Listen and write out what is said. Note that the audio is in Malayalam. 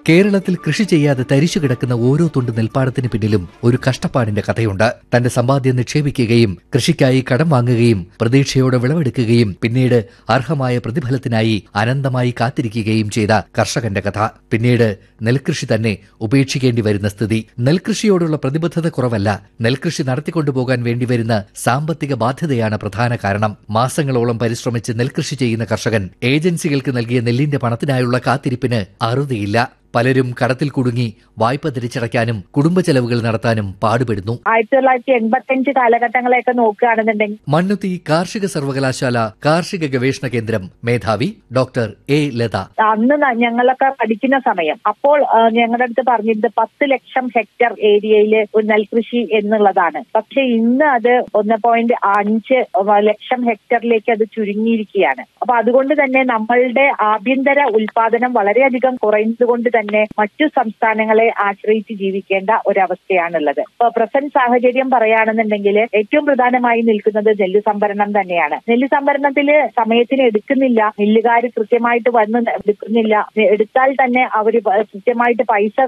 കേരളത്തിൽ കൃഷി ചെയ്യാതെ തരിശു കിടക്കുന്ന ഓരോ തുണ്ട് നെൽപ്പാടത്തിന് പിന്നിലും ഒരു കഷ്ടപ്പാടിന്റെ കഥയുണ്ട് തന്റെ സമ്പാദ്യം നിക്ഷേപിക്കുകയും കൃഷിക്കായി കടം വാങ്ങുകയും പ്രതീക്ഷയോടെ വിളവെടുക്കുകയും പിന്നീട് അർഹമായ പ്രതിഫലത്തിനായി അനന്തമായി കാത്തിരിക്കുകയും ചെയ്ത കർഷകന്റെ കഥ പിന്നീട് നെൽകൃഷി തന്നെ ഉപേക്ഷിക്കേണ്ടി വരുന്ന സ്ഥിതി നെൽകൃഷിയോടുള്ള പ്രതിബദ്ധത കുറവല്ല നെൽകൃഷി നടത്തിക്കൊണ്ടുപോകാൻ വേണ്ടിവരുന്ന സാമ്പത്തിക ബാധ്യതയാണ് പ്രധാന കാരണം മാസങ്ങളോളം പരിശ്രമിച്ച് നെൽകൃഷി ചെയ്യുന്ന കർഷകൻ ഏജൻസികൾക്ക് നൽകിയ നെല്ലിന്റെ പണത്തിനായുള്ള കാത്തിരിപ്പിന് അറുതിയില്ല പലരും കടത്തിൽ കുടുങ്ങി വായ്പ തിരിച്ചടയ്ക്കാനും കുടുംബ ചെലവുകൾ നടത്താനും പാടുപെടുന്നു ആയിരത്തി തൊള്ളായിരത്തി എൺപത്തഞ്ച് കാലഘട്ടങ്ങളെയൊക്കെ നോക്കുകയാണെന്നുണ്ടെങ്കിൽ മണ്ണുത്തി കാർഷിക സർവകലാശാല കാർഷിക ഗവേഷണ കേന്ദ്രം മേധാവി ഡോക്ടർ എ ലത അന്ന് ന- ഞങ്ങളൊക്കെ പഠിക്കുന്ന സമയം അപ്പോൾ ആ, ഞങ്ങളുടെ അടുത്ത് പറഞ്ഞിരുന്നത് പത്ത് ലക്ഷം ഹെക്ടർ ഏരിയയിൽ ഒരു നെൽകൃഷി എന്നുള്ളതാണ് പക്ഷെ ഇന്ന് അത് ഒന്ന് പോയിന്റ് അഞ്ച് ലക്ഷം ഹെക്ടറിലേക്ക് അത് ചുരുങ്ങിയിരിക്കുകയാണ് അപ്പൊ അതുകൊണ്ട് തന്നെ നമ്മളുടെ ആഭ്യന്തര ഉൽപാദനം വളരെയധികം കുറയുന്നതുകൊണ്ട് തന്നെ മറ്റു സംസ്ഥാനങ്ങളെ ആശ്രയിച്ച് ജീവിക്കേണ്ട ഒരവസ്ഥയാണുള്ളത് ഇപ്പൊ പ്രസന്റ് സാഹചര്യം പറയുകയാണെന്നുണ്ടെങ്കിൽ ഏറ്റവും പ്രധാനമായി നിൽക്കുന്നത് നെല്ല് സംഭരണം തന്നെയാണ് നെല്ല് സംഭരണത്തിൽ സമയത്തിന് എടുക്കുന്നില്ല നെല്ലുകാർ കൃത്യമായിട്ട് വന്ന് എടുക്കുന്നില്ല എടുത്താൽ തന്നെ അവർ കൃത്യമായിട്ട് പൈസ